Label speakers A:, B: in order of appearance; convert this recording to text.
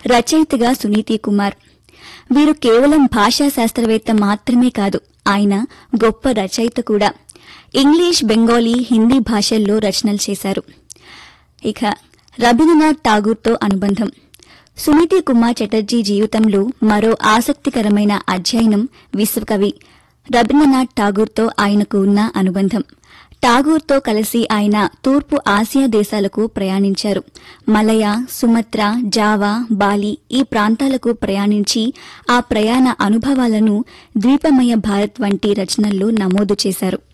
A: రచయితగా సునీతి కుమార్ వీరు కేవలం భాషా శాస్త్రవేత్త మాత్రమే కాదు ఆయన గొప్ప రచయిత కూడా ఇంగ్లీష్ బెంగాలీ హిందీ భాషల్లో రచనలు చేశారు ఇక రవీంద్రనాథ్ ఠాగూర్తో అనుబంధం సునీతి కుమార్ చటర్జీ జీవితంలో మరో ఆసక్తికరమైన అధ్యయనం విశ్వకవి రవీంద్రనాథ్ ఠాగూర్తో ఆయనకు ఉన్న అనుబంధం ఠాగూర్తో కలిసి ఆయన తూర్పు ఆసియా దేశాలకు ప్రయాణించారు మలయ సుమత్ర జావా బాలి ఈ ప్రాంతాలకు ప్రయాణించి ఆ ప్రయాణ అనుభవాలను ద్వీపమయ భారత్ వంటి రచనల్లో నమోదు చేశారు